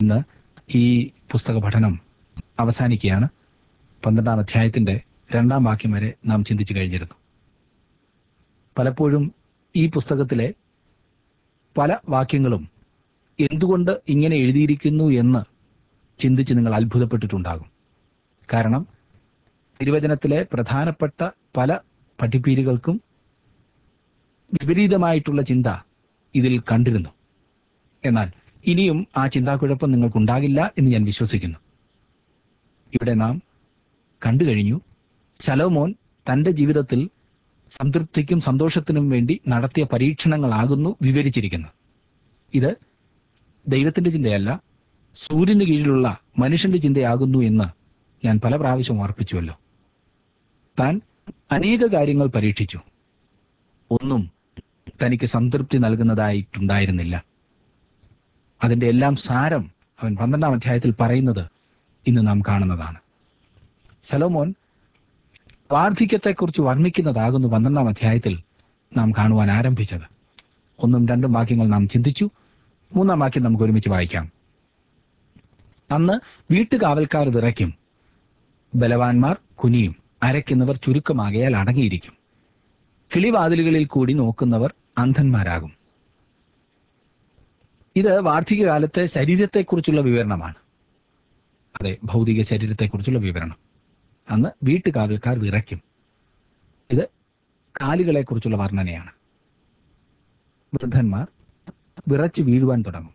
ഇന്ന് ഈ പുസ്തക പഠനം അവസാനിക്കുകയാണ് പന്ത്രണ്ടാം അധ്യായത്തിന്റെ രണ്ടാം വാക്യം വരെ നാം ചിന്തിച്ചു കഴിഞ്ഞിരുന്നു പലപ്പോഴും ഈ പുസ്തകത്തിലെ പല വാക്യങ്ങളും എന്തുകൊണ്ട് ഇങ്ങനെ എഴുതിയിരിക്കുന്നു എന്ന് ചിന്തിച്ച് നിങ്ങൾ അത്ഭുതപ്പെട്ടിട്ടുണ്ടാകും കാരണം തിരുവചനത്തിലെ പ്രധാനപ്പെട്ട പല പഠിപ്പീരുകൾക്കും വിപരീതമായിട്ടുള്ള ചിന്ത ഇതിൽ കണ്ടിരുന്നു എന്നാൽ ഇനിയും ആ ചിന്താക്കുഴപ്പം നിങ്ങൾക്കുണ്ടാകില്ല എന്ന് ഞാൻ വിശ്വസിക്കുന്നു ഇവിടെ നാം കണ്ടു കഴിഞ്ഞു ശലോമോൻ തന്റെ ജീവിതത്തിൽ സംതൃപ്തിക്കും സന്തോഷത്തിനും വേണ്ടി നടത്തിയ പരീക്ഷണങ്ങളാകുന്നു വിവരിച്ചിരിക്കുന്നത് ഇത് ദൈവത്തിന്റെ ചിന്തയല്ല സൂര്യന് കീഴിലുള്ള മനുഷ്യന്റെ ചിന്തയാകുന്നു എന്ന് ഞാൻ പല പ്രാവശ്യം ഓർപ്പിച്ചുവല്ലോ താൻ അനേക കാര്യങ്ങൾ പരീക്ഷിച്ചു ഒന്നും തനിക്ക് സംതൃപ്തി നൽകുന്നതായിട്ടുണ്ടായിരുന്നില്ല അതിന്റെ എല്ലാം സാരം അവൻ പന്ത്രണ്ടാം അധ്യായത്തിൽ പറയുന്നത് ഇന്ന് നാം കാണുന്നതാണ് ശലോമോൻ വാർദ്ധക്യത്തെക്കുറിച്ച് വർണ്ണിക്കുന്നതാകുന്നു പന്ത്രണ്ടാം അധ്യായത്തിൽ നാം കാണുവാൻ ആരംഭിച്ചത് ഒന്നും രണ്ടും വാക്യങ്ങൾ നാം ചിന്തിച്ചു മൂന്നാം വാക്യം നമുക്ക് ഒരുമിച്ച് വായിക്കാം അന്ന് വീട്ടുകാവൽക്കാർ വിറയ്ക്കും ബലവാന്മാർ കുനിയും അരയ്ക്കുന്നവർ ചുരുക്കമാകയാൽ അടങ്ങിയിരിക്കും കിളിവാതിലുകളിൽ കൂടി നോക്കുന്നവർ അന്ധന്മാരാകും ഇത് വാർദ്ധക്യകാലത്തെ ശരീരത്തെക്കുറിച്ചുള്ള വിവരണമാണ് അതെ ഭൗതിക ശരീരത്തെക്കുറിച്ചുള്ള വിവരണം അന്ന് വീട്ടുകാവൽക്കാർ വിറയ്ക്കും ഇത് കാലുകളെക്കുറിച്ചുള്ള വർണ്ണനയാണ് വൃദ്ധന്മാർ വിറച്ചു വീഴുവാൻ തുടങ്ങും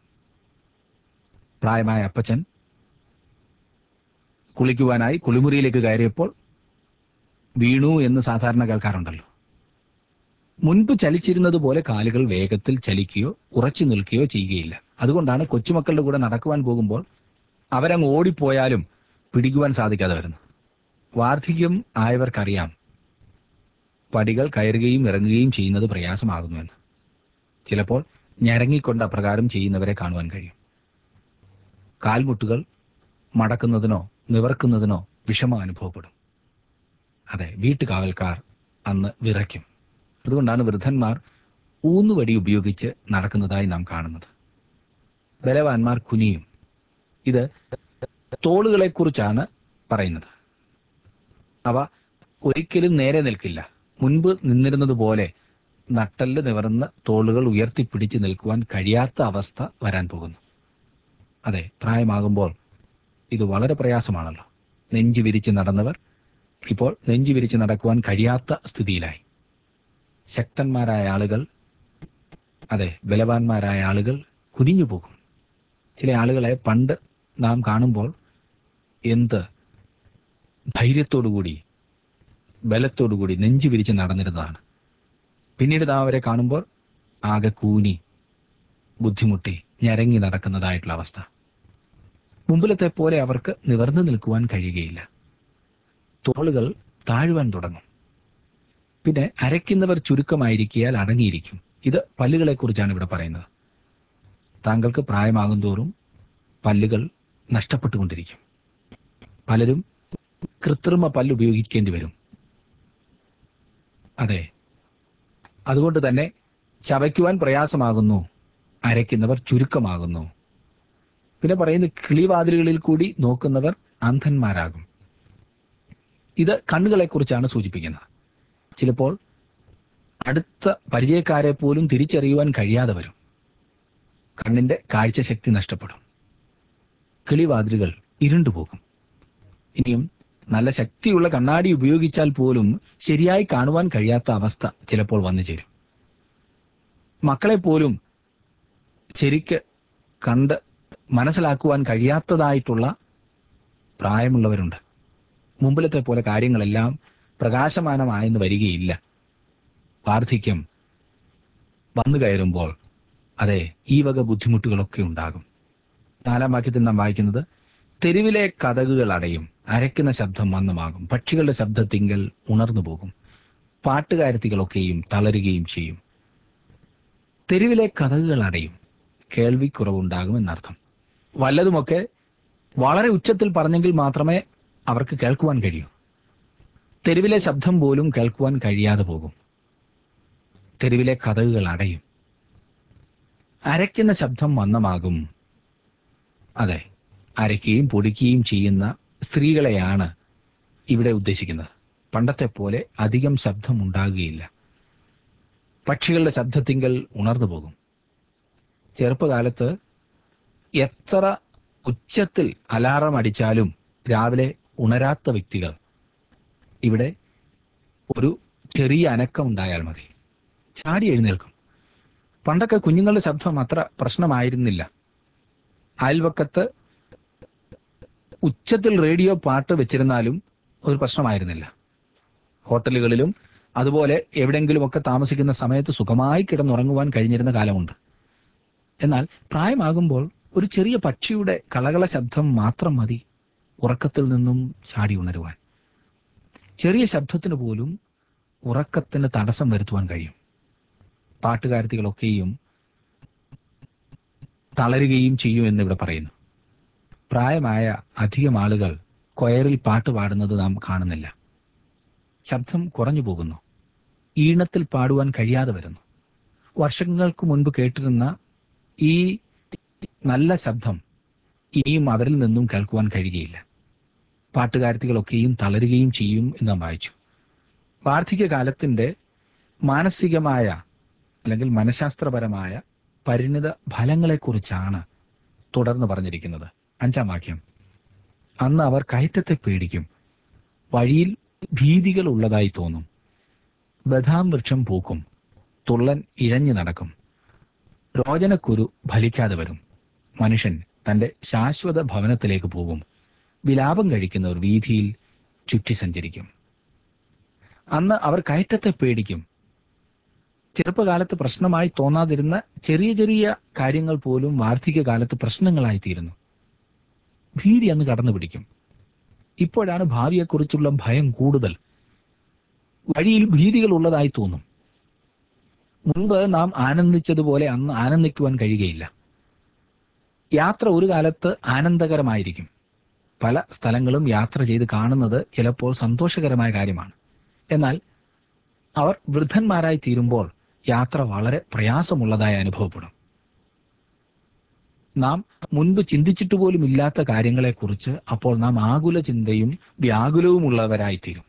പ്രായമായ അപ്പച്ചൻ കുളിക്കുവാനായി കുളിമുറിയിലേക്ക് കയറിയപ്പോൾ വീണു എന്ന് സാധാരണ കേൾക്കാറുണ്ടല്ലോ മുൻപ് ചലിച്ചിരുന്നത് പോലെ കാലുകൾ വേഗത്തിൽ ചലിക്കുകയോ ഉറച്ചു നിൽക്കുകയോ ചെയ്യുകയില്ല അതുകൊണ്ടാണ് കൊച്ചുമക്കളുടെ കൂടെ നടക്കുവാൻ പോകുമ്പോൾ അവരങ്ങ് ഓടിപ്പോയാലും പിടിക്കുവാൻ സാധിക്കാതെ വരുന്നു വാർദ്ധക്യം ആയവർക്കറിയാം പടികൾ കയറുകയും ഇറങ്ങുകയും ചെയ്യുന്നത് പ്രയാസമാകുന്നുവെന്ന് ചിലപ്പോൾ ഞരങ്ങിക്കൊണ്ട് അപ്രകാരം ചെയ്യുന്നവരെ കാണുവാൻ കഴിയും കാൽമുട്ടുകൾ മടക്കുന്നതിനോ നിവർക്കുന്നതിനോ വിഷമം അനുഭവപ്പെടും അതെ വീട്ടുകാവൽക്കാർ അന്ന് വിറയ്ക്കും അതുകൊണ്ടാണ് വൃദ്ധന്മാർ ഊന്നുവടി ഉപയോഗിച്ച് നടക്കുന്നതായി നാം കാണുന്നത് ബലവാന്മാർ കുനിയും ഇത് തോളുകളെക്കുറിച്ചാണ് പറയുന്നത് അവ ഒരിക്കലും നേരെ നിൽക്കില്ല മുൻപ് നിന്നിരുന്നത് പോലെ നട്ടല് നിവർന്ന് തോളുകൾ ഉയർത്തിപ്പിടിച്ച് നിൽക്കുവാൻ കഴിയാത്ത അവസ്ഥ വരാൻ പോകുന്നു അതെ പ്രായമാകുമ്പോൾ ഇത് വളരെ പ്രയാസമാണല്ലോ നെഞ്ചു വിരിച്ച് നടന്നവർ ഇപ്പോൾ നെഞ്ചു വിരിച്ച് നടക്കുവാൻ കഴിയാത്ത സ്ഥിതിയിലായി ശക്തന്മാരായ ആളുകൾ അതെ ബലവാന്മാരായ ആളുകൾ കുനിഞ്ഞു പോകും ചില ആളുകളെ പണ്ട് നാം കാണുമ്പോൾ എന്ത് ധൈര്യത്തോടുകൂടി ബലത്തോടുകൂടി നെഞ്ചു വിരിച്ച് നടന്നിരുന്നതാണ് പിന്നീട് നാം അവരെ കാണുമ്പോൾ ആകെ കൂനി ബുദ്ധിമുട്ടി ഞരങ്ങി നടക്കുന്നതായിട്ടുള്ള അവസ്ഥ മുമ്പിലത്തെ പോലെ അവർക്ക് നിവർന്നു നിൽക്കുവാൻ കഴിയുകയില്ല തോളുകൾ താഴുവാൻ തുടങ്ങും പിന്നെ അരയ്ക്കുന്നവർ ചുരുക്കമായിരിക്കിയാൽ അടങ്ങിയിരിക്കും ഇത് പല്ലുകളെക്കുറിച്ചാണ് ഇവിടെ പറയുന്നത് താങ്കൾക്ക് പ്രായമാകും തോറും പല്ലുകൾ നഷ്ടപ്പെട്ടുകൊണ്ടിരിക്കും പലരും കൃത്രിമ പല്ല് ഉപയോഗിക്കേണ്ടി വരും അതെ അതുകൊണ്ട് തന്നെ ചവയ്ക്കുവാൻ പ്രയാസമാകുന്നു അരയ്ക്കുന്നവർ ചുരുക്കമാകുന്നു പിന്നെ പറയുന്ന കിളിവാതിലുകളിൽ കൂടി നോക്കുന്നവർ അന്ധന്മാരാകും ഇത് കണ്ണുകളെക്കുറിച്ചാണ് സൂചിപ്പിക്കുന്നത് ചിലപ്പോൾ അടുത്ത പരിചയക്കാരെ പോലും തിരിച്ചറിയുവാൻ കഴിയാതെ വരും കണ്ണിന്റെ കാഴ്ചശക്തി നഷ്ടപ്പെടും കിളിവാതിലുകൾ ഇരുണ്ടുപോകും ഇനിയും നല്ല ശക്തിയുള്ള കണ്ണാടി ഉപയോഗിച്ചാൽ പോലും ശരിയായി കാണുവാൻ കഴിയാത്ത അവസ്ഥ ചിലപ്പോൾ വന്നു ചേരും മക്കളെ പോലും ശരിക്ക് കണ്ട് മനസ്സിലാക്കുവാൻ കഴിയാത്തതായിട്ടുള്ള പ്രായമുള്ളവരുണ്ട് മുമ്പിലത്തെ പോലെ കാര്യങ്ങളെല്ലാം പ്രകാശമാനമായെന്ന് വരികയില്ല വാർദ്ധക്യം വന്നു കയറുമ്പോൾ അതെ ഈ വക ബുദ്ധിമുട്ടുകളൊക്കെ ഉണ്ടാകും നാലാം വാക്യത്തിൽ നാം വായിക്കുന്നത് തെരുവിലെ കഥകുകൾ അടയും അരയ്ക്കുന്ന ശബ്ദം മന്ദമാകും പക്ഷികളുടെ ശബ്ദത്തിങ്കൽ ഉണർന്നു പോകും പാട്ടുകാരത്തികളൊക്കെയും തളരുകയും ചെയ്യും തെരുവിലെ കഥകുകൾ അടയും കേൾവിക്കുറവുണ്ടാകും എന്നർത്ഥം വല്ലതുമൊക്കെ വളരെ ഉച്ചത്തിൽ പറഞ്ഞെങ്കിൽ മാത്രമേ അവർക്ക് കേൾക്കുവാൻ കഴിയൂ തെരുവിലെ ശബ്ദം പോലും കേൾക്കുവാൻ കഴിയാതെ പോകും തെരുവിലെ കഥകുകൾ അടയും അരയ്ക്കുന്ന ശബ്ദം മന്ദമാകും അതെ അരയ്ക്കുകയും പൊടിക്കുകയും ചെയ്യുന്ന സ്ത്രീകളെയാണ് ഇവിടെ ഉദ്ദേശിക്കുന്നത് പണ്ടത്തെ പോലെ അധികം ശബ്ദം ഉണ്ടാകുകയില്ല പക്ഷികളുടെ ശബ്ദത്തിങ്കൽ ഉണർന്നു പോകും ചെറുപ്പകാലത്ത് എത്ര ഉച്ചത്തിൽ അലാറം അടിച്ചാലും രാവിലെ ഉണരാത്ത വ്യക്തികൾ ഇവിടെ ഒരു ചെറിയ അനക്കം ഉണ്ടായാൽ മതി ചാടി എഴുന്നേൽക്കും പണ്ടൊക്കെ കുഞ്ഞുങ്ങളുടെ ശബ്ദം അത്ര പ്രശ്നമായിരുന്നില്ല അയൽവക്കത്ത് ഉച്ചത്തിൽ റേഡിയോ പാട്ട് വെച്ചിരുന്നാലും ഒരു പ്രശ്നമായിരുന്നില്ല ഹോട്ടലുകളിലും അതുപോലെ എവിടെയെങ്കിലുമൊക്കെ താമസിക്കുന്ന സമയത്ത് സുഖമായി കിടന്നുറങ്ങുവാൻ കഴിഞ്ഞിരുന്ന കാലമുണ്ട് എന്നാൽ പ്രായമാകുമ്പോൾ ഒരു ചെറിയ പക്ഷിയുടെ കളകള ശബ്ദം മാത്രം മതി ഉറക്കത്തിൽ നിന്നും ചാടി ഉണരുവാൻ ചെറിയ ശബ്ദത്തിന് പോലും ഉറക്കത്തിന് തടസ്സം വരുത്തുവാൻ കഴിയും പാട്ടുകാരത്തികളൊക്കെയും തളരുകയും ചെയ്യും എന്നിവിടെ പറയുന്നു പ്രായമായ അധികം ആളുകൾ കൊയറിൽ പാട്ട് പാടുന്നത് നാം കാണുന്നില്ല ശബ്ദം കുറഞ്ഞു പോകുന്നു ഈണത്തിൽ പാടുവാൻ കഴിയാതെ വരുന്നു വർഷങ്ങൾക്ക് മുൻപ് കേട്ടിരുന്ന ഈ നല്ല ശബ്ദം ഇനിയും അവരിൽ നിന്നും കേൾക്കുവാൻ കഴിയുകയില്ല പാട്ടുകാരത്തികളൊക്കെയും തളരുകയും ചെയ്യും എന്ന് നാം വായിച്ചു വാർദ്ധക്യകാലത്തിന്റെ മാനസികമായ അല്ലെങ്കിൽ മനഃശാസ്ത്രപരമായ പരിണിത ഫലങ്ങളെക്കുറിച്ചാണ് തുടർന്ന് പറഞ്ഞിരിക്കുന്നത് അഞ്ചാം വാക്യം അന്ന് അവർ കയറ്റത്തെ പേടിക്കും വഴിയിൽ ഭീതികൾ ഉള്ളതായി തോന്നും ബദാം വൃക്ഷം പൂക്കും തുള്ളൻ ഇഴഞ്ഞു നടക്കും രോചനക്കുരു ഫലിക്കാതെ വരും മനുഷ്യൻ തന്റെ ശാശ്വത ഭവനത്തിലേക്ക് പോകും വിലാപം കഴിക്കുന്നവർ വീതിയിൽ ചുറ്റി സഞ്ചരിക്കും അന്ന് അവർ കയറ്റത്തെ പേടിക്കും ചെറുപ്പകാലത്ത് പ്രശ്നമായി തോന്നാതിരുന്ന ചെറിയ ചെറിയ കാര്യങ്ങൾ പോലും വാർദ്ധക്യകാലത്ത് പ്രശ്നങ്ങളായി തീരുന്നു ഭീതി അന്ന് കടന്നു പിടിക്കും ഇപ്പോഴാണ് ഭാവിയെക്കുറിച്ചുള്ള ഭയം കൂടുതൽ വഴിയിൽ ഭീതികൾ ഉള്ളതായി തോന്നും മുൻപ് നാം ആനന്ദിച്ചതുപോലെ അന്ന് ആനന്ദിക്കുവാൻ കഴിയുകയില്ല യാത്ര ഒരു കാലത്ത് ആനന്ദകരമായിരിക്കും പല സ്ഥലങ്ങളും യാത്ര ചെയ്ത് കാണുന്നത് ചിലപ്പോൾ സന്തോഷകരമായ കാര്യമാണ് എന്നാൽ അവർ വൃദ്ധന്മാരായി തീരുമ്പോൾ യാത്ര വളരെ പ്രയാസമുള്ളതായി അനുഭവപ്പെടും നാം മുൻപ് ചിന്തിച്ചിട്ട് പോലും ഇല്ലാത്ത കാര്യങ്ങളെക്കുറിച്ച് അപ്പോൾ നാം ആകുല ചിന്തയും വ്യാകുലവുമുള്ളവരായിത്തീരും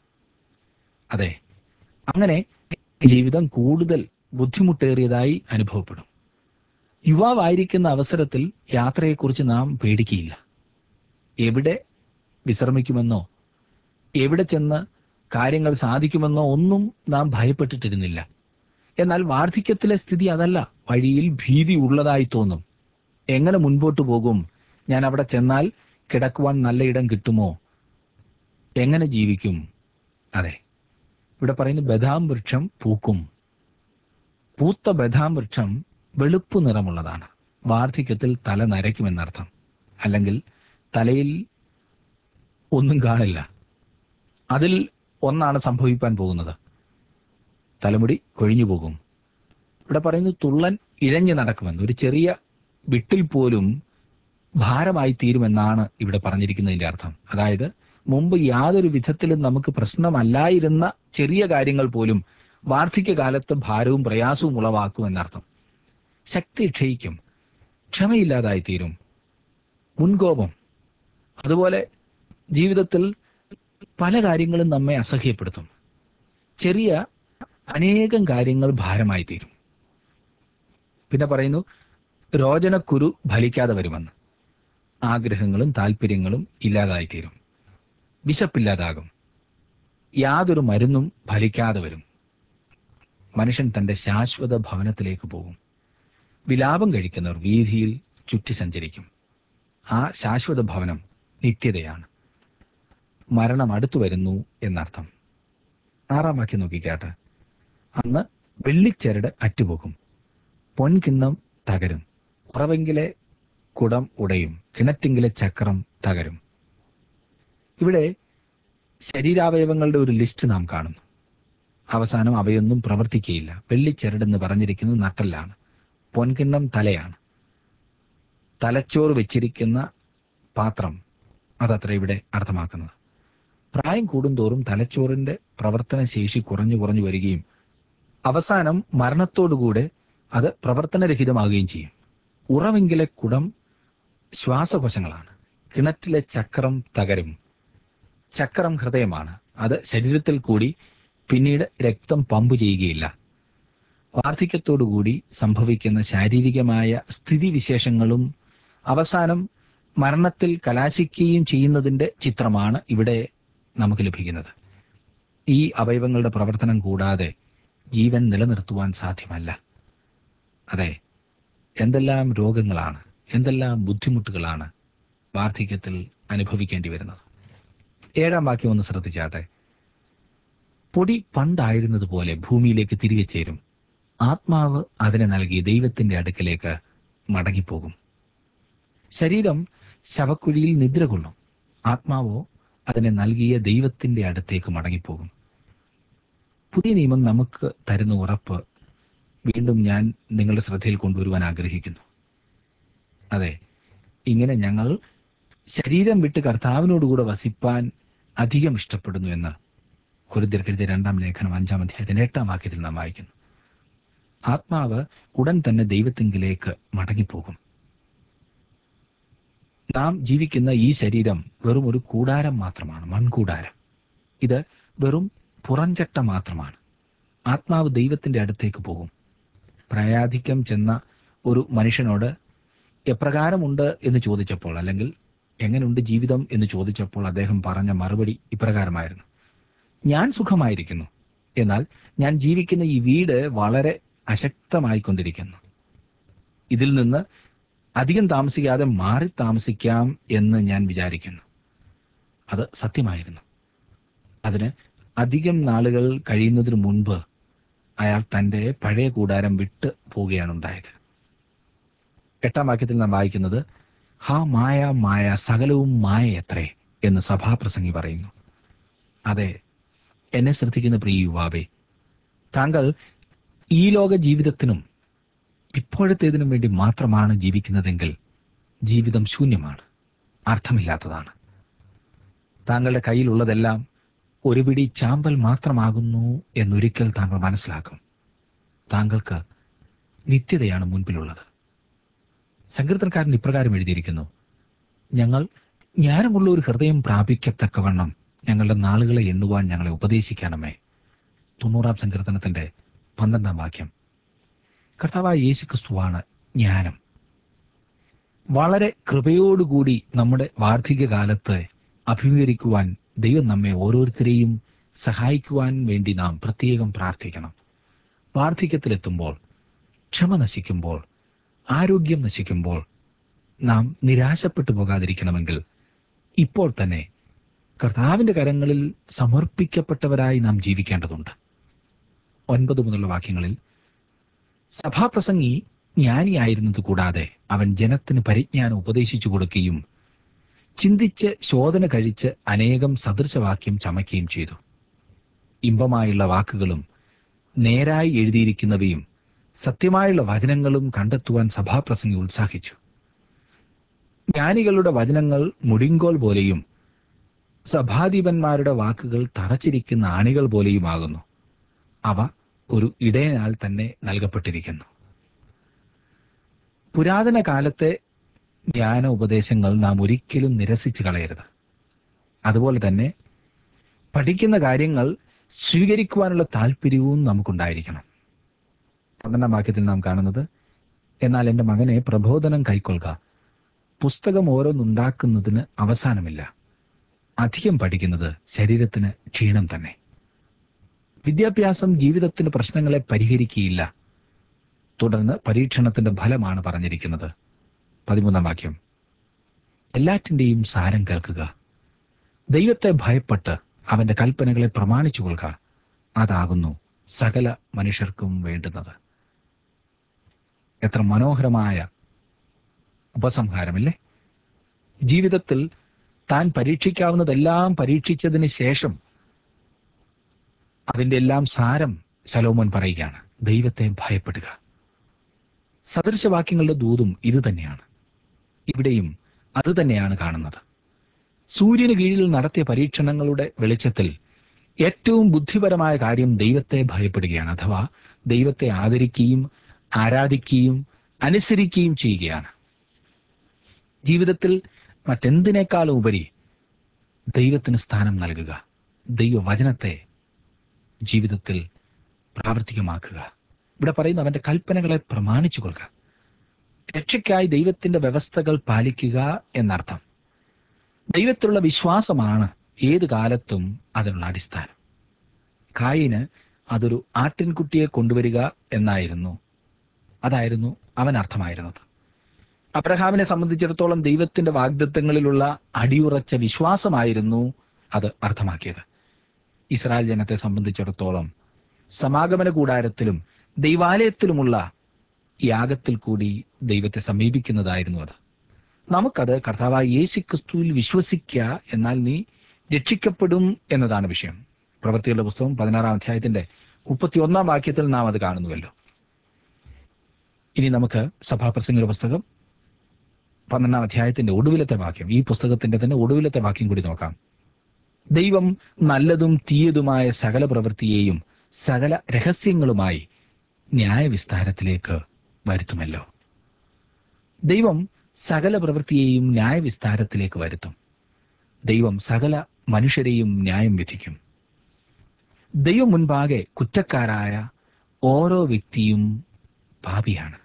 അതെ അങ്ങനെ ജീവിതം കൂടുതൽ ബുദ്ധിമുട്ടേറിയതായി അനുഭവപ്പെടും യുവാവായിരിക്കുന്ന അവസരത്തിൽ യാത്രയെക്കുറിച്ച് നാം പേടിക്കുകയില്ല എവിടെ വിശ്രമിക്കുമെന്നോ എവിടെ ചെന്ന് കാര്യങ്ങൾ സാധിക്കുമെന്നോ ഒന്നും നാം ഭയപ്പെട്ടിട്ടിരുന്നില്ല എന്നാൽ വാർദ്ധക്യത്തിലെ സ്ഥിതി അതല്ല വഴിയിൽ ഭീതി ഉള്ളതായി തോന്നും എങ്ങനെ മുൻപോട്ട് പോകും ഞാൻ അവിടെ ചെന്നാൽ കിടക്കുവാൻ നല്ല ഇടം കിട്ടുമോ എങ്ങനെ ജീവിക്കും അതെ ഇവിടെ പറയുന്നു ബദാം വൃക്ഷം പൂക്കും പൂത്ത ബദാം വൃക്ഷം വെളുപ്പ് നിറമുള്ളതാണ് വാർദ്ധക്യത്തിൽ തല നരയ്ക്കുമെന്നർത്ഥം അല്ലെങ്കിൽ തലയിൽ ഒന്നും കാണില്ല അതിൽ ഒന്നാണ് സംഭവിക്കാൻ പോകുന്നത് തലമുടി കൊഴിഞ്ഞു പോകും ഇവിടെ പറയുന്നു തുള്ളൻ ഇഴഞ്ഞു നടക്കുമെന്ന് ഒരു ചെറിയ വിട്ടിൽ പോലും ഭാരമായി തീരുമെന്നാണ് ഇവിടെ പറഞ്ഞിരിക്കുന്നതിന്റെ അർത്ഥം അതായത് മുമ്പ് യാതൊരു വിധത്തിലും നമുക്ക് പ്രശ്നമല്ലായിരുന്ന ചെറിയ കാര്യങ്ങൾ പോലും വാർദ്ധക്യകാലത്ത് ഭാരവും പ്രയാസവും ഉളവാക്കും എന്നർത്ഥം ശക്തി ക്ഷയിക്കും ക്ഷമയില്ലാതായി തീരും മുൻകോപം അതുപോലെ ജീവിതത്തിൽ പല കാര്യങ്ങളും നമ്മെ അസഹ്യപ്പെടുത്തും ചെറിയ അനേകം കാര്യങ്ങൾ ഭാരമായി തീരും പിന്നെ പറയുന്നു രോചനക്കുരു ഫലിക്കാതെ വരുമെന്ന് ആഗ്രഹങ്ങളും താല്പര്യങ്ങളും ഇല്ലാതായി തീരും വിശപ്പില്ലാതാകും യാതൊരു മരുന്നും ഫലിക്കാതെ വരും മനുഷ്യൻ തന്റെ ശാശ്വത ഭവനത്തിലേക്ക് പോകും വിലാപം കഴിക്കുന്നവർ വീതിയിൽ ചുറ്റി സഞ്ചരിക്കും ആ ശാശ്വത ഭവനം നിത്യതയാണ് മരണം അടുത്തു വരുന്നു എന്നർത്ഥം ആറാം വാക്യം നോക്കിക്കാട്ടെ അന്ന് വെള്ളിച്ചരട് അറ്റുപോകും പൊൻകിണ്ണം തകരും ഉറവെങ്കിലെ കുടം ഉടയും കിണറ്റിങ്കിലെ ചക്രം തകരും ഇവിടെ ശരീരാവയവങ്ങളുടെ ഒരു ലിസ്റ്റ് നാം കാണുന്നു അവസാനം അവയൊന്നും പ്രവർത്തിക്കുകയില്ല വെള്ളിച്ചരടെന്ന് പറഞ്ഞിരിക്കുന്നത് നട്ടല്ലാണ് പൊൻകിണ്ണം തലയാണ് തലച്ചോറ് വെച്ചിരിക്കുന്ന പാത്രം അതത്ര ഇവിടെ അർത്ഥമാക്കുന്നത് പ്രായം കൂടുന്തോറും തലച്ചോറിന്റെ പ്രവർത്തന ശേഷി കുറഞ്ഞു കുറഞ്ഞു വരികയും അവസാനം മരണത്തോടുകൂടെ അത് പ്രവർത്തനരഹിതമാകുകയും ചെയ്യും ഉറവെങ്കിലെ കുടം ശ്വാസകോശങ്ങളാണ് കിണറ്റിലെ ചക്രം തകരും ചക്രം ഹൃദയമാണ് അത് ശരീരത്തിൽ കൂടി പിന്നീട് രക്തം പമ്പ് ചെയ്യുകയില്ല വാർദ്ധക്യത്തോടുകൂടി സംഭവിക്കുന്ന ശാരീരികമായ സ്ഥിതിവിശേഷങ്ങളും അവസാനം മരണത്തിൽ കലാശിക്കുകയും ചെയ്യുന്നതിന്റെ ചിത്രമാണ് ഇവിടെ നമുക്ക് ലഭിക്കുന്നത് ഈ അവയവങ്ങളുടെ പ്രവർത്തനം കൂടാതെ ജീവൻ നിലനിർത്തുവാൻ സാധ്യമല്ല അതെ എന്തെല്ലാം രോഗങ്ങളാണ് എന്തെല്ലാം ബുദ്ധിമുട്ടുകളാണ് വാർദ്ധക്യത്തിൽ അനുഭവിക്കേണ്ടി വരുന്നത് ഏഴാം വാക്യം ഒന്ന് ശ്രദ്ധിച്ചാട്ടെ പൊടി പണ്ടായിരുന്നതുപോലെ ഭൂമിയിലേക്ക് തിരികെ ചേരും ആത്മാവ് അതിനെ നൽകി ദൈവത്തിന്റെ അടുക്കലേക്ക് മടങ്ങിപ്പോകും ശരീരം ശവക്കുഴിയിൽ നിദ്ര കൊള്ളും ആത്മാവോ അതിനെ നൽകിയ ദൈവത്തിന്റെ അടുത്തേക്ക് മടങ്ങിപ്പോകും പുതിയ നിയമം നമുക്ക് തരുന്ന ഉറപ്പ് വീണ്ടും ഞാൻ നിങ്ങളുടെ ശ്രദ്ധയിൽ കൊണ്ടുവരുവാൻ ആഗ്രഹിക്കുന്നു അതെ ഇങ്ങനെ ഞങ്ങൾ ശരീരം വിട്ട് കർത്താവിനോടുകൂടെ വസിപ്പാൻ അധികം ഇഷ്ടപ്പെടുന്നു എന്ന് കുരുതിർക്കെഴുതിയ രണ്ടാം ലേഖനം അഞ്ചാം അധ്യായത്തിന്റെ എട്ടാം വാക്യത്തിൽ നാം വായിക്കുന്നു ആത്മാവ് ഉടൻ തന്നെ ദൈവത്തിങ്കിലേക്ക് മടങ്ങിപ്പോകും നാം ജീവിക്കുന്ന ഈ ശരീരം വെറും ഒരു കൂടാരം മാത്രമാണ് മൺകൂടാരം ഇത് വെറും പുറംചട്ട മാത്രമാണ് ആത്മാവ് ദൈവത്തിന്റെ അടുത്തേക്ക് പോകും പ്രായാധിക്യം ചെന്ന ഒരു മനുഷ്യനോട് എപ്രകാരമുണ്ട് എന്ന് ചോദിച്ചപ്പോൾ അല്ലെങ്കിൽ എങ്ങനെയുണ്ട് ജീവിതം എന്ന് ചോദിച്ചപ്പോൾ അദ്ദേഹം പറഞ്ഞ മറുപടി ഇപ്രകാരമായിരുന്നു ഞാൻ സുഖമായിരിക്കുന്നു എന്നാൽ ഞാൻ ജീവിക്കുന്ന ഈ വീട് വളരെ അശക്തമായിക്കൊണ്ടിരിക്കുന്നു ഇതിൽ നിന്ന് അധികം താമസിക്കാതെ മാറി താമസിക്കാം എന്ന് ഞാൻ വിചാരിക്കുന്നു അത് സത്യമായിരുന്നു അതിന് അധികം നാളുകൾ കഴിയുന്നതിന് മുൻപ് അയാൾ തന്റെ പഴയ കൂടാരം വിട്ട് പോവുകയാണ് ഉണ്ടായത് എട്ടാം വാക്യത്തിൽ നാം വായിക്കുന്നത് ഹാ മായ മായ സകലവും മായ എത്രേ എന്ന് സഭാപ്രസംഗി പറയുന്നു അതെ എന്നെ ശ്രദ്ധിക്കുന്ന പ്രിയ യുവാവേ താങ്കൾ ഈ ലോക ജീവിതത്തിനും ഇപ്പോഴത്തേതിനും വേണ്ടി മാത്രമാണ് ജീവിക്കുന്നതെങ്കിൽ ജീവിതം ശൂന്യമാണ് അർത്ഥമില്ലാത്തതാണ് താങ്കളുടെ കയ്യിലുള്ളതെല്ലാം ഒരു പിടി ചാമ്പൽ മാത്രമാകുന്നു എന്നൊരിക്കൽ താങ്കൾ മനസ്സിലാക്കും താങ്കൾക്ക് നിത്യതയാണ് മുൻപിലുള്ളത് സങ്കീർത്തനക്കാരൻ ഇപ്രകാരം എഴുതിയിരിക്കുന്നു ഞങ്ങൾ ജ്ഞാനമുള്ള ഒരു ഹൃദയം പ്രാപിക്കത്തക്കവണ്ണം ഞങ്ങളുടെ നാളുകളെ എണ്ണുവാൻ ഞങ്ങളെ ഉപദേശിക്കണമേ തൊണ്ണൂറാം സങ്കീർത്തനത്തിന്റെ പന്ത്രണ്ടാം വാക്യം കർത്താവായ യേശു ക്രിസ്തുവാണ് ജ്ഞാനം വളരെ കൃപയോടുകൂടി നമ്മുടെ വാർദ്ധക്യകാലത്ത് അഭിമുഖീകരിക്കുവാൻ ദൈവം നമ്മെ ഓരോരുത്തരെയും സഹായിക്കുവാൻ വേണ്ടി നാം പ്രത്യേകം പ്രാർത്ഥിക്കണം വാർദ്ധക്യത്തിലെത്തുമ്പോൾ ക്ഷമ നശിക്കുമ്പോൾ ആരോഗ്യം നശിക്കുമ്പോൾ നാം നിരാശപ്പെട്ടു പോകാതിരിക്കണമെങ്കിൽ ഇപ്പോൾ തന്നെ കർത്താവിന്റെ കരങ്ങളിൽ സമർപ്പിക്കപ്പെട്ടവരായി നാം ജീവിക്കേണ്ടതുണ്ട് ഒൻപത് മുതലുള്ള വാക്യങ്ങളിൽ സഭാപ്രസംഗി ജ്ഞാനിയായിരുന്നത് കൂടാതെ അവൻ ജനത്തിന് പരിജ്ഞാനം ഉപദേശിച്ചു കൊടുക്കുകയും ചിന്തിച്ച് ശോധന കഴിച്ച് അനേകം സദൃശവാക്യം ചമയ്ക്കുകയും ചെയ്തു ഇമ്പമായുള്ള വാക്കുകളും നേരായി എഴുതിയിരിക്കുന്നവയും സത്യമായുള്ള വചനങ്ങളും കണ്ടെത്തുവാൻ സഭാപ്രസംഗി ഉത്സാഹിച്ചു ജ്ഞാനികളുടെ വചനങ്ങൾ മുടിങ്കോൽ പോലെയും സഭാധിപന്മാരുടെ വാക്കുകൾ തറച്ചിരിക്കുന്ന ആണികൾ പോലെയുമാകുന്നു അവ ഒരു ഇടയനാൽ തന്നെ നൽകപ്പെട്ടിരിക്കുന്നു പുരാതന കാലത്തെ ജ്ഞാന ഉപദേശങ്ങൾ നാം ഒരിക്കലും നിരസിച്ചു കളയരുത് അതുപോലെ തന്നെ പഠിക്കുന്ന കാര്യങ്ങൾ സ്വീകരിക്കുവാനുള്ള താല്പര്യവും നമുക്കുണ്ടായിരിക്കണം പന്ത്രണ്ടാം വാക്യത്തിൽ നാം കാണുന്നത് എന്നാൽ എൻ്റെ മകനെ പ്രബോധനം കൈക്കൊള്ളുക പുസ്തകം ഓരോന്നുണ്ടാക്കുന്നതിന് അവസാനമില്ല അധികം പഠിക്കുന്നത് ശരീരത്തിന് ക്ഷീണം തന്നെ വിദ്യാഭ്യാസം ജീവിതത്തിന് പ്രശ്നങ്ങളെ പരിഹരിക്കുകയില്ല തുടർന്ന് പരീക്ഷണത്തിന്റെ ഫലമാണ് പറഞ്ഞിരിക്കുന്നത് പതിമൂന്നാം വാക്യം എല്ലാറ്റിന്റെയും സാരം കേൾക്കുക ദൈവത്തെ ഭയപ്പെട്ട് അവന്റെ കൽപ്പനകളെ പ്രമാണിച്ചു കൊള്ളുക അതാകുന്നു സകല മനുഷ്യർക്കും വേണ്ടുന്നത് എത്ര മനോഹരമായ ഉപസംഹാരമില്ലേ ജീവിതത്തിൽ താൻ പരീക്ഷിക്കാവുന്നതെല്ലാം പരീക്ഷിച്ചതിന് ശേഷം അതിന്റെ എല്ലാം സാരം ശലോമോൻ പറയുകയാണ് ദൈവത്തെ ഭയപ്പെടുക സദൃശവാക്യങ്ങളുടെ ദൂതും ഇത് തന്നെയാണ് ഇവിടെയും അത് തന്നെയാണ് കാണുന്നത് സൂര്യന് കീഴിൽ നടത്തിയ പരീക്ഷണങ്ങളുടെ വെളിച്ചത്തിൽ ഏറ്റവും ബുദ്ധിപരമായ കാര്യം ദൈവത്തെ ഭയപ്പെടുകയാണ് അഥവാ ദൈവത്തെ ആദരിക്കുകയും ആരാധിക്കുകയും അനുസരിക്കുകയും ചെയ്യുകയാണ് ജീവിതത്തിൽ മറ്റെന്തിനേക്കാളും ഉപരി ദൈവത്തിന് സ്ഥാനം നൽകുക ദൈവവചനത്തെ ജീവിതത്തിൽ പ്രാവർത്തികമാക്കുക ഇവിടെ പറയുന്നു അവന്റെ കൽപ്പനകളെ പ്രമാണിച്ചു കൊള്ളുക രക്ഷയ്ക്കായി ദൈവത്തിന്റെ വ്യവസ്ഥകൾ പാലിക്കുക എന്നർത്ഥം ദൈവത്തിലുള്ള വിശ്വാസമാണ് ഏത് കാലത്തും അതിനുള്ള അടിസ്ഥാനം കായിന് അതൊരു ആട്ടിൻകുട്ടിയെ കൊണ്ടുവരിക എന്നായിരുന്നു അതായിരുന്നു അവൻ അർത്ഥമായിരുന്നത് അബ്രഹാമിനെ സംബന്ധിച്ചിടത്തോളം ദൈവത്തിന്റെ വാഗ്ദത്തങ്ങളിലുള്ള അടിയുറച്ച വിശ്വാസമായിരുന്നു അത് അർത്ഥമാക്കിയത് ഇസ്രായേൽ ജനത്തെ സംബന്ധിച്ചിടത്തോളം സമാഗമന കൂടാരത്തിലും ദൈവാലയത്തിലുമുള്ള യാഗത്തിൽ കൂടി ദൈവത്തെ സമീപിക്കുന്നതായിരുന്നു അത് നമുക്കത് കർത്താവായ യേശു ക്രിസ്തുവിൽ വിശ്വസിക്കുക എന്നാൽ നീ രക്ഷിക്കപ്പെടും എന്നതാണ് വിഷയം പ്രവൃത്തികളുടെ പുസ്തകം പതിനാറാം അധ്യായത്തിന്റെ മുപ്പത്തിയൊന്നാം വാക്യത്തിൽ നാം അത് കാണുന്നുവല്ലോ ഇനി നമുക്ക് സഭാപ്രസംഗയുടെ പുസ്തകം പന്ത്രണ്ടാം അധ്യായത്തിന്റെ ഒടുവിലത്തെ വാക്യം ഈ പുസ്തകത്തിന്റെ തന്നെ ഒടുവിലത്തെ വാക്യം കൂടി നോക്കാം ദൈവം നല്ലതും തീയതുമായ സകല പ്രവൃത്തിയെയും സകല രഹസ്യങ്ങളുമായി ന്യായവിസ്താരത്തിലേക്ക് വരുത്തുമല്ലോ ദൈവം സകല പ്രവൃത്തിയെയും ന്യായവിസ്താരത്തിലേക്ക് വരുത്തും ദൈവം സകല മനുഷ്യരെയും ന്യായം വിധിക്കും ദൈവം മുൻപാകെ കുറ്റക്കാരായ ഓരോ വ്യക്തിയും പാപിയാണ്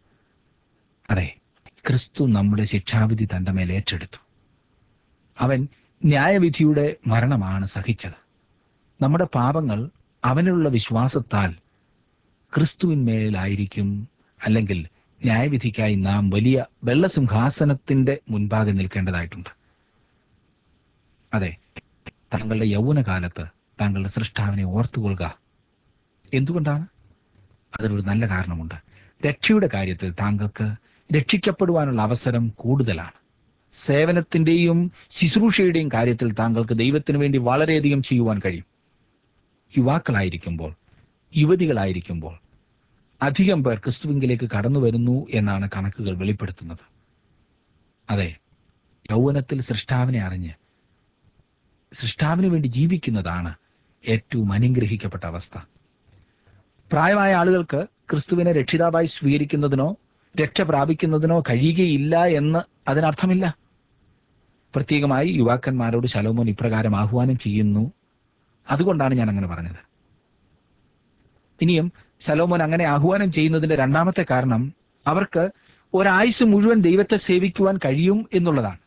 അതെ ക്രിസ്തു നമ്മുടെ ശിക്ഷാവിധി തന്റെ മേൽ ഏറ്റെടുത്തു അവൻ ന്യായവിധിയുടെ മരണമാണ് സഹിച്ചത് നമ്മുടെ പാപങ്ങൾ അവനിലുള്ള വിശ്വാസത്താൽ ക്രിസ്തുവിന്മേലായിരിക്കും അല്ലെങ്കിൽ ന്യായവിധിക്കായി നാം വലിയ വെള്ളസിംഹാസനത്തിന്റെ മുൻപാകെ നിൽക്കേണ്ടതായിട്ടുണ്ട് അതെ താങ്കളുടെ യൗവനകാലത്ത് താങ്കളുടെ സൃഷ്ടാവിനെ ഓർത്തുകൊള്ളുക എന്തുകൊണ്ടാണ് അതിനൊരു നല്ല കാരണമുണ്ട് രക്ഷയുടെ കാര്യത്തിൽ താങ്കൾക്ക് രക്ഷിക്കപ്പെടുവാനുള്ള അവസരം കൂടുതലാണ് സേവനത്തിന്റെയും ശുശ്രൂഷയുടെയും കാര്യത്തിൽ താങ്കൾക്ക് ദൈവത്തിന് വേണ്ടി വളരെയധികം ചെയ്യുവാൻ കഴിയും യുവാക്കളായിരിക്കുമ്പോൾ യുവതികളായിരിക്കുമ്പോൾ അധികം പേർ ക്രിസ്തുവിങ്കിലേക്ക് കടന്നു വരുന്നു എന്നാണ് കണക്കുകൾ വെളിപ്പെടുത്തുന്നത് അതെ യൗവനത്തിൽ സൃഷ്ടാവിനെ അറിഞ്ഞ് സൃഷ്ടാവിന് വേണ്ടി ജീവിക്കുന്നതാണ് ഏറ്റവും അനുഗ്രഹിക്കപ്പെട്ട അവസ്ഥ പ്രായമായ ആളുകൾക്ക് ക്രിസ്തുവിനെ രക്ഷിതാവായി സ്വീകരിക്കുന്നതിനോ രക്ഷ പ്രാപിക്കുന്നതിനോ കഴിയുകയില്ല എന്ന് അതിനർത്ഥമില്ല പ്രത്യേകമായി യുവാക്കന്മാരോട് ശലോമോൻ ഇപ്രകാരം ആഹ്വാനം ചെയ്യുന്നു അതുകൊണ്ടാണ് ഞാൻ അങ്ങനെ പറഞ്ഞത് ഇനിയും ശലോമോൻ അങ്ങനെ ആഹ്വാനം ചെയ്യുന്നതിന്റെ രണ്ടാമത്തെ കാരണം അവർക്ക് ഒരായുസ് മുഴുവൻ ദൈവത്തെ സേവിക്കുവാൻ കഴിയും എന്നുള്ളതാണ്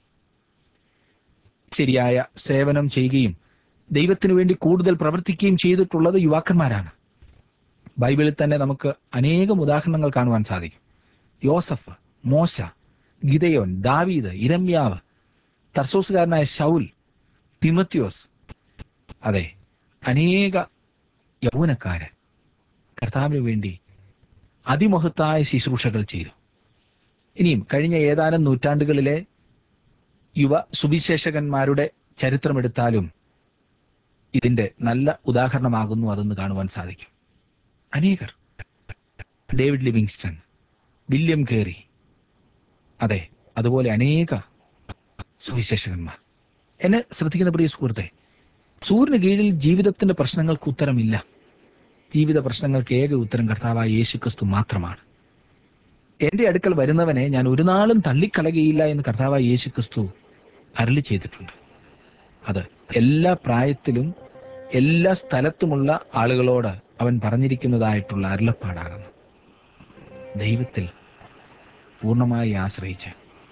ശരിയായ സേവനം ചെയ്യുകയും ദൈവത്തിനു വേണ്ടി കൂടുതൽ പ്രവർത്തിക്കുകയും ചെയ്തിട്ടുള്ളത് യുവാക്കന്മാരാണ് ബൈബിളിൽ തന്നെ നമുക്ക് അനേകം ഉദാഹരണങ്ങൾ കാണുവാൻ സാധിക്കും യോസഫ് മോശ ഗിതയോൻ ദാവീദ് ഇരമ്യാവ് തർസോസുകാരനായ ഷൗൽ തിമത്യോസ് അതെ അനേക യൗവനക്കാര് കർത്താവിന് വേണ്ടി അതിമഹത്തായ ശുശ്രൂഷകൾ ചെയ്തു ഇനിയും കഴിഞ്ഞ ഏതാനും നൂറ്റാണ്ടുകളിലെ യുവ സുവിശേഷകന്മാരുടെ ചരിത്രമെടുത്താലും ഇതിന്റെ നല്ല ഉദാഹരണമാകുന്നു അതെന്ന് കാണുവാൻ സാധിക്കും അനേകർ ഡേവിഡ് ലിവിങ്സ്റ്റൺ വില്യം കേറി അതെ അതുപോലെ അനേക സുവിശേഷകന്മാർ എന്നെ ശ്രദ്ധിക്കുന്ന പ്രിയ സുഹൃത്തെ സൂര്യന് കീഴിൽ ജീവിതത്തിന്റെ പ്രശ്നങ്ങൾക്ക് ഉത്തരമില്ല ജീവിത പ്രശ്നങ്ങൾക്ക് ഏക ഉത്തരം കർത്താവായ യേശു ക്രിസ്തു മാത്രമാണ് എന്റെ അടുക്കൽ വരുന്നവനെ ഞാൻ ഒരു നാളും തള്ളിക്കളകയില്ല എന്ന് കർത്താവായ യേശു ക്രിസ്തു അരളി ചെയ്തിട്ടുണ്ട് അത് എല്ലാ പ്രായത്തിലും എല്ലാ സ്ഥലത്തുമുള്ള ആളുകളോട് അവൻ പറഞ്ഞിരിക്കുന്നതായിട്ടുള്ള അരുളപ്പാടാകുന്നു ദൈവത്തിൽ പൂർണ്ണമായി ആശ്രയിച്ച്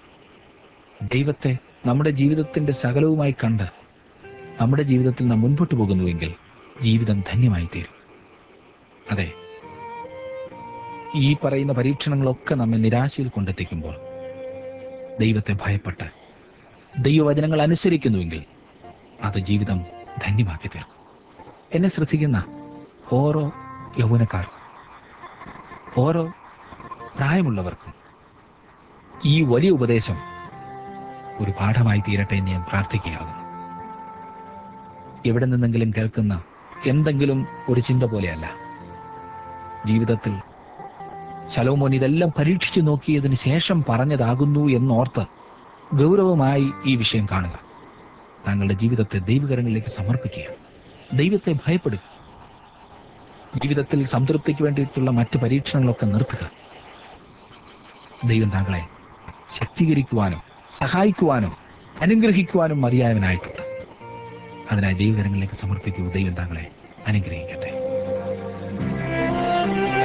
ദൈവത്തെ നമ്മുടെ ജീവിതത്തിന്റെ സകലവുമായി കണ്ട് നമ്മുടെ ജീവിതത്തിൽ നാം മുൻപോട്ട് പോകുന്നുവെങ്കിൽ ജീവിതം ധന്യമായി തീരും അതെ ഈ പറയുന്ന പരീക്ഷണങ്ങളൊക്കെ നമ്മെ നിരാശയിൽ കൊണ്ടെത്തിക്കുമ്പോൾ ദൈവത്തെ ഭയപ്പെട്ട് ദൈവവചനങ്ങൾ അനുസരിക്കുന്നുവെങ്കിൽ അത് ജീവിതം ധന്യമാക്കി തീർക്കും എന്നെ ശ്രദ്ധിക്കുന്ന ഓരോ യൗവനക്കാർക്കും ഓരോ പ്രായമുള്ളവർക്കും ഈ വലിയ ഉപദേശം ഒരു പാഠമായി തീരട്ടെ എന്ന് ഞാൻ പ്രാർത്ഥിക്കുകയാകുന്നു എവിടെ നിന്നെങ്കിലും കേൾക്കുന്ന എന്തെങ്കിലും ഒരു ചിന്ത പോലെയല്ല ജീവിതത്തിൽ ശലോമോൻ ഇതെല്ലാം പരീക്ഷിച്ചു നോക്കിയതിന് ശേഷം പറഞ്ഞതാകുന്നു എന്നോർത്ത് ഗൗരവമായി ഈ വിഷയം കാണുക താങ്കളുടെ ജീവിതത്തെ ദൈവകരങ്ങളിലേക്ക് സമർപ്പിക്കുക ദൈവത്തെ ഭയപ്പെടുക ജീവിതത്തിൽ സംതൃപ്തിക്ക് വേണ്ടിയിട്ടുള്ള മറ്റ് പരീക്ഷണങ്ങളൊക്കെ നിർത്തുക ദൈവം താങ്കളെ ശക്തീകരിക്കുവാനും സഹായിക്കുവാനും അനുഗ്രഹിക്കുവാനും മതിയായവനായിട്ടുണ്ട് അതിനായി ദൈവകരങ്ങളിലേക്ക് സമർപ്പിക്കൂ ദൈവം താങ്കളെ അനുഗ്രഹിക്കട്ടെ